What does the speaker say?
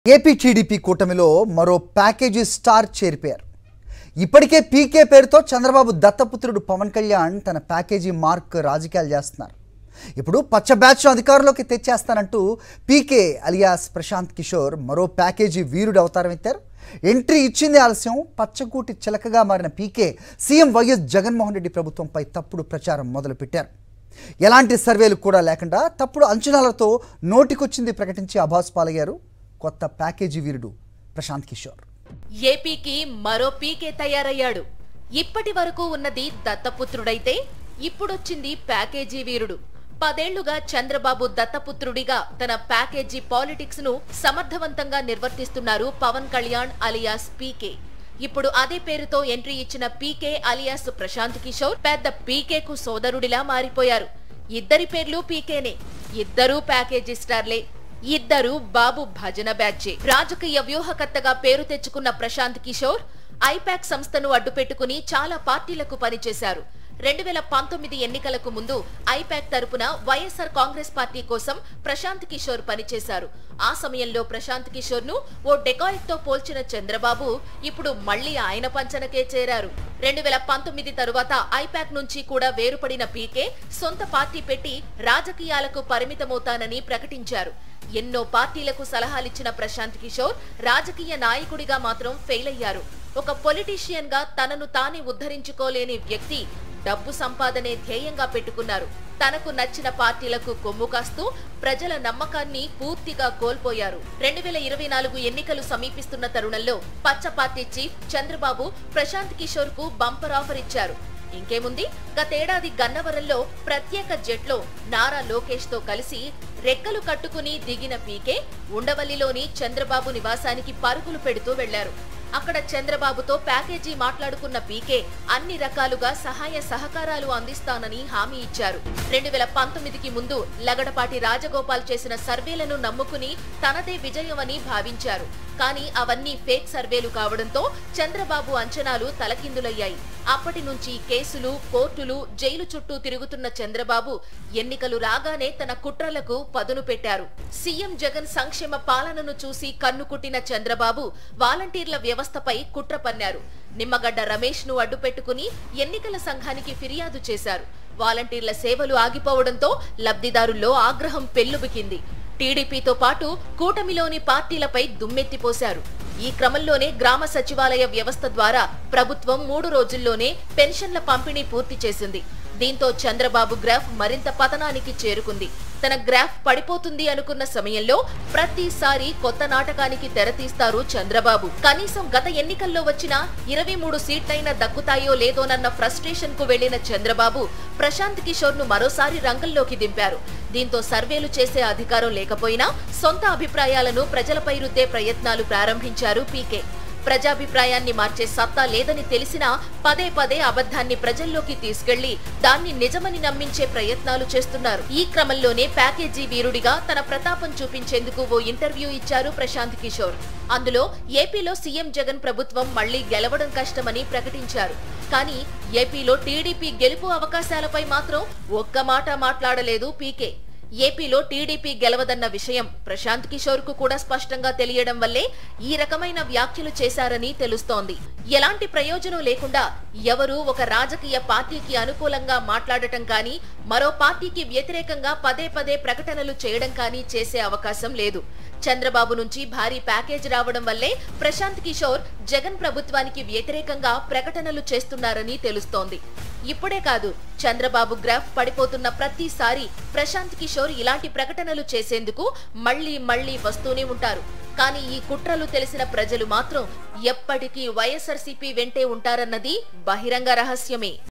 AP TDP కూటమిలో మరో package star చేరిపోయారు ఇప్పటికే పీకే పేరుతో చంద్రబాబు దత్తపుత్రుడు పవన్ కళ్యాణ్ తన ప్యాకేజీ మార్క్ రాజకీయాలు చేస్తున్నారు ఇప్పుడు పచ్చ బ్యాచ్ అధికారంలోకి తెచ్చేస్తానంటూ పీకే అలియాస్ ప్రశాంత్ కిషోర్ మరో ప్యాకేజీ వీరుడు అవతారం ఎత్తారు ఎంట్రీ ఇచ్చింది ఆలస్యం పచ్చకూటి చిలకగా మారిన PK CM YS Jaganmohan Reddy ప్రభుత్వంపై తప్పుడు ప్రచారం మొదలుపెట్టారు ఎలాంటి సర్వేలు కూడా లేకుండా తప్పుడు అంచనాలతో నోటికొచ్చింది ప్రకటించి అభాస్ పాలయ్యారు కొత్త ప్యాకేజీ వీరుడు ప్రశాంత్ కిషోర్ ఏపీకి మరో పీకే తయారయ్యాడు ఇప్పటి వరకు ఉన్నది దత్తపుత్రుడైతే ఇప్పుడొచ్చింది ప్యాకేజీ వీరుడు పదేళ్లుగా చంద్రబాబు దత్తపుత్రుడిగా తన ప్యాకేజీ పాలిటిక్స్ ను సమర్థవంతంగా నిర్వర్తిస్తున్నారు పవన్ కళ్యాణ్ అలియాస్ పీకే ఇప్పుడు అదే పేరుతో ఎంట్రీ ఇచ్చిన పీకే అలియాస్ ప్రశాంత్ కిషోర్ పెద్ద పీకేకు సోదరుడిలా మారిపోయారు ఇద్దరి పేర్లు పీకేనే ఇద్దరూ ప్యాకేజీ స్టార్లే ఇద్దరు బాబు భజన బ్యాచే రాజకీయ వ్యూహకర్తగా పేరు తెచ్చుకున్న ప్రశాంత్ కిషోర్ ఐపాక్ సంస్థను అడ్డుపెట్టుకుని చాలా పార్టీలకు పనిచేశారు రెండు వేల పంతొమ్మిది ఎన్నికలకు ముందు ఐపాక్ తరపున వైఎస్ఆర్ కాంగ్రెస్ పార్టీ కోసం ప్రశాంత్ కిషోర్ పనిచేశారు ఆ సమయంలో ప్రశాంత్ కిషోర్ ను ఓ డెకాయిట్ తో పోల్చిన చంద్రబాబు ఇప్పుడు మళ్లీ ఆయన పంచనకే చేరారు రెండు వేల పంతొమ్మిది తరువాత ఐపాక్ నుంచి కూడా వేరుపడిన పీకే సొంత పార్టీ పెట్టి రాజకీయాలకు పరిమితమవుతానని ప్రకటించారు ఎన్నో పార్టీలకు సలహాలిచ్చిన ప్రశాంత్ కిషోర్ రాజకీయ నాయకుడిగా మాత్రం ఫెయిల్ అయ్యారు ఒక పొలిటీషియన్ గా తనను తానే ఉద్ధరించుకోలేని వ్యక్తి డబ్బు సంపాదనే ధ్యేయంగా పెట్టుకున్నారు తనకు నచ్చిన పార్టీలకు కొమ్ము కాస్తూ ప్రజల నమ్మకాన్ని పూర్తిగా కోల్పోయారు రెండు వేల ఇరవై నాలుగు ఎన్నికలు సమీపిస్తున్న తరుణంలో పచ్చ పార్టీ చీఫ్ చంద్రబాబు ప్రశాంత్ కిషోర్ కు బంపర్ ఆఫర్ ఇచ్చారు ఇంకేముంది గతేడాది గన్నవరంలో ప్రత్యేక జెట్లో నారా లోకేష్ తో కలిసి రెక్కలు కట్టుకుని దిగిన పీకే ఉండవల్లిలోని చంద్రబాబు నివాసానికి పరుగులు పెడుతూ వెళ్లారు అక్కడ చంద్రబాబుతో ప్యాకేజీ మాట్లాడుకున్న పీకే అన్ని రకాలుగా సహాయ సహకారాలు అందిస్తానని హామీ ఇచ్చారు రెండు వేల పంతొమ్మిదికి ముందు లగడపాటి రాజగోపాల్ చేసిన సర్వేలను నమ్ముకుని తనదే విజయమని భావించారు కానీ అవన్నీ ఫేక్ సర్వేలు కావడంతో చంద్రబాబు అంచనాలు తలకిందులయ్యాయి అప్పటి నుంచి కేసులు కోర్టులు జైలు చుట్టూ తిరుగుతున్న చంద్రబాబు ఎన్నికలు రాగానే తన కుట్రలకు పదును పెట్టారు సీఎం జగన్ సంక్షేమ పాలనను చూసి కన్నుకుట్టిన చంద్రబాబు వాలంటీర్ల వ్యవస్థపై కుట్ర పన్నారు నిమ్మగడ్డ రమేష్ ను అడ్డుపెట్టుకుని ఎన్నికల సంఘానికి ఫిర్యాదు చేశారు వాలంటీర్ల సేవలు ఆగిపోవడంతో లబ్ధిదారుల్లో ఆగ్రహం పెల్లుబికింది టీడీపీతో పాటు కూటమిలోని పార్టీలపై దుమ్మెత్తిపోశారు ఈ క్రమంలోనే గ్రామ సచివాలయ వ్యవస్థ ద్వారా ప్రభుత్వం మూడు రోజుల్లోనే పెన్షన్ల పంపిణీ పూర్తి చేసింది దీంతో చంద్రబాబు గ్రాఫ్ మరింత పతనానికి చేరుకుంది తన గ్రాఫ్ పడిపోతుంది అనుకున్న సమయంలో ప్రతిసారి కొత్త నాటకానికి తెరతీస్తారు చంద్రబాబు కనీసం గత ఎన్నికల్లో వచ్చిన ఇరవై మూడు సీట్లైనా దక్కుతాయో లేదోనన్న ఫ్రస్ట్రేషన్ కు వెళ్లిన చంద్రబాబు ప్రశాంత్ కిషోర్ ను మరోసారి రంగంలోకి దింపారు దీంతో సర్వేలు చేసే అధికారం లేకపోయినా సొంత అభిప్రాయాలను ప్రజలపై రుద్దే ప్రయత్నాలు ప్రారంభించారు పీకే ప్రజాభిప్రాయాన్ని మార్చే సత్తా లేదని తెలిసినా పదే పదే అబద్ధాన్ని ప్రజల్లోకి తీసుకెళ్లి దాన్ని నిజమని నమ్మించే ప్రయత్నాలు చేస్తున్నారు ఈ క్రమంలోనే ప్యాకేజీ వీరుడిగా తన ప్రతాపం చూపించేందుకు ఓ ఇంటర్వ్యూ ఇచ్చారు ప్రశాంత్ కిషోర్ అందులో ఏపీలో సీఎం జగన్ ప్రభుత్వం మళ్లీ గెలవడం కష్టమని ప్రకటించారు కానీ ఏపీలో టీడీపీ గెలుపు అవకాశాలపై మాత్రం ఒక్క మాట మాట్లాడలేదు పీకే ఏపీలో టీడీపీ గెలవదన్న విషయం ప్రశాంత్ కిషోర్ కు కూడా స్పష్టంగా తెలియడం వల్లే ఈ రకమైన వ్యాఖ్యలు చేశారని తెలుస్తోంది ఎలాంటి ప్రయోజనం లేకుండా ఎవరూ ఒక రాజకీయ పార్టీకి అనుకూలంగా మాట్లాడటం కానీ మరో పార్టీకి వ్యతిరేకంగా పదే పదే ప్రకటనలు చేయడం కానీ చేసే అవకాశం లేదు చంద్రబాబు నుంచి భారీ ప్యాకేజ్ రావడం వల్లే ప్రశాంత్ కిషోర్ జగన్ ప్రభుత్వానికి వ్యతిరేకంగా ప్రకటనలు చేస్తున్నారని తెలుస్తోంది ఇప్పుడే కాదు చంద్రబాబు గ్రాఫ్ పడిపోతున్న ప్రతిసారి ప్రశాంత్ కిషోర్ ఇలాంటి ప్రకటనలు చేసేందుకు మళ్లీ మళ్లీ వస్తూనే ఉంటారు కానీ ఈ కుట్రలు తెలిసిన ప్రజలు మాత్రం ఎప్పటికీ వైఎస్ఆర్సీపీ వెంటే ఉంటారన్నది బహిరంగ రహస్యమే